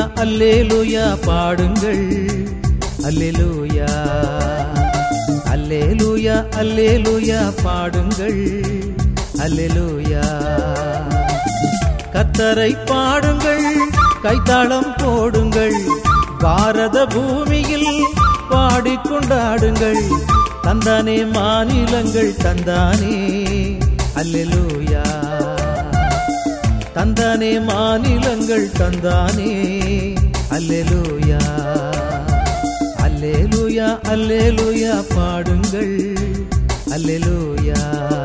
அல்லேலூயா பாடுங்கள் அல்லேலூயா அல்லேலூயா அல்லேலூயா பாடுங்கள் அல்லேலூயா கத்தரை பாடுங்கள் கைத்தாளம் போடுங்கள் பாரத பூமியில் பாடிக்கொண்டாடுங்கள் தந்தானே மாநிலங்கள் தந்தானே அல்லேலூயா தந்தானே மாநிலங்கள் தந்தானே அல்லேலூயா அல்லேலூயா அல்லேலூயா பாடுங்கள் அல்லேலூயா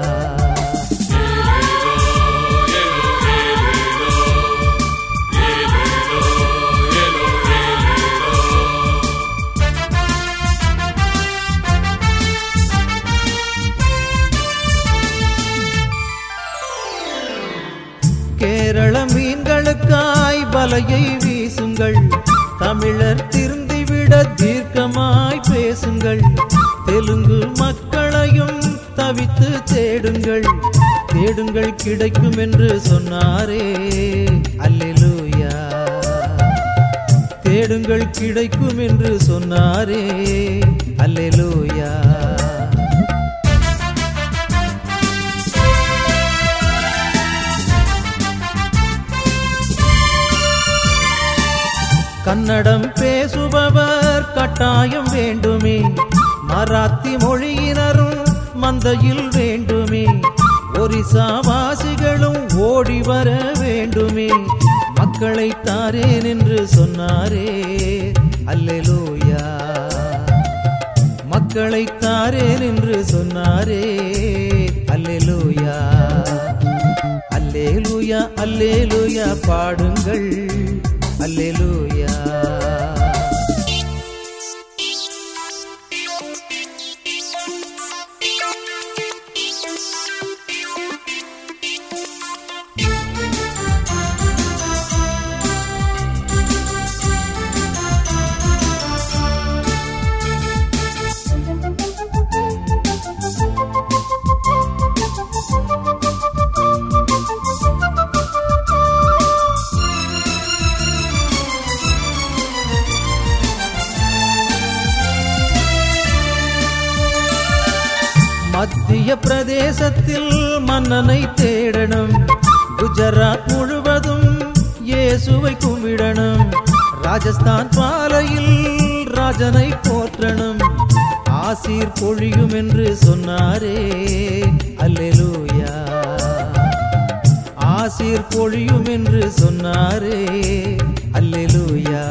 கேரள மீன்களுக்காய் வலையை வீசுங்கள் தமிழர் திருந்திவிட தீர்க்கமாய் பேசுங்கள் தெலுங்கு மக்களையும் தவித்து தேடுங்கள் தேடுங்கள் கிடைக்கும் என்று சொன்னாரே அல்லேலூயா தேடுங்கள் கிடைக்கும் என்று சொன்னாரே அல்லேலூயா கன்னடம் பேசுபவர் கட்டாயம் வேண்டுமே மராத்தி மொழியினரும் மந்தையில் வேண்டுமே ஒரிசாவாசிகளும் ஓடி வர வேண்டுமே மக்களை தாரேன் என்று சொன்னாரே அல்லேலூயா மக்களை தாரேன் என்று சொன்னாரே அல்லேலூயா அல்லேலூயா அல்லேலூயா பாடுங்கள் அல்லேலூயா மத்திய பிரதேசத்தில் மன்னனை தேடணும் குஜராத் முழுவதும் இயேசுவை கும்பிடணும் ராஜஸ்தான் பாலையில் ராஜனை போற்றணும் ஆசீர் பொழியும் என்று சொன்னாரே அல்லேலூயா ஆசீர் பொழியும் என்று சொன்னாரே அல்லேலூயா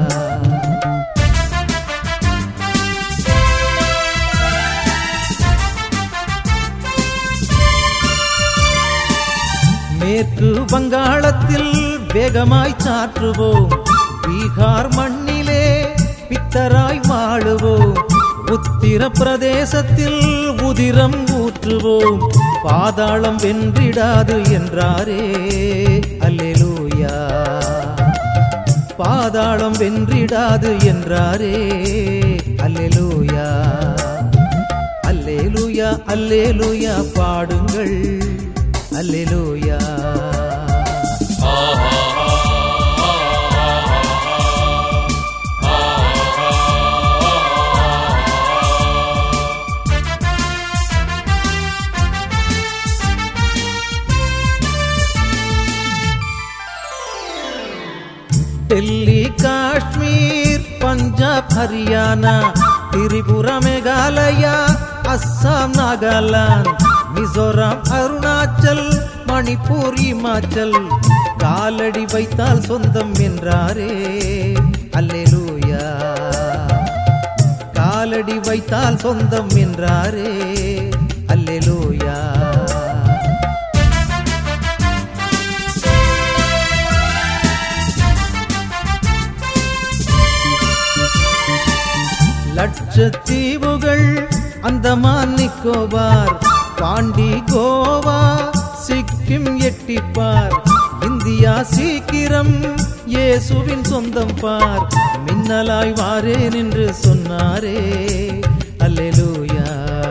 மேற்கு வங்காளத்தில் வேகமாய் சாற்றுவோம் பீகார் மண்ணிலே பித்தராய் வாழுவோம் உத்திர பிரதேசத்தில் உதிரம் ஊற்றுவோம் பாதாளம் வென்றிடாது என்றாரே அல்லேலூயா பாதாளம் வென்றிடாது என்றாரே அல்லேலூயா அல்லேலூயா அல்லேலூயா பாடுங்கள் அல்லேலூயா டெல்லி காஷ்மீர் பஞ்சாப் ஹரியானா திரிபுர மேகாலயா அஸ்ஸாம் நாகாலாந்து மிசோரம் அருணாச்சல் மணிப்பூர் இமாச்சல் காலடி வைத்தால் சொந்தம் என்றாரே அல்லேலூயா காலடி வைத்தால் சொந்தம் என்றாரே அல்லேலூயா லட்சத்தீவுகள் அந்தமான் நிக்கோபார் பாண்டி கோவா சிக்கிம் எட்டிப்பார் இந்தியா சீக்கிரம் இயேசுவின் சொந்தம் பார் மின்னலாய் வாரேன் என்று சொன்னாரே அல்லேலூயா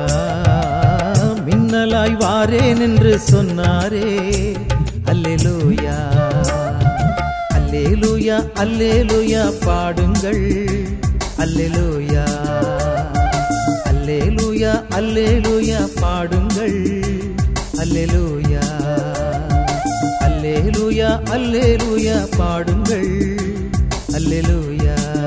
மின்னலாய் வாரேன் என்று சொன்னாரே அல்லேலூயா அல்லேலூயா அல்லேலூயா பாடுங்கள் அல்லேலூயா அல்லேலூயா அல்லேலூயா பாடுங்கள் அல்லேலூயா அல்லேலூயா அல்லேலூயா பாடுங்கள் அல்லேலூயா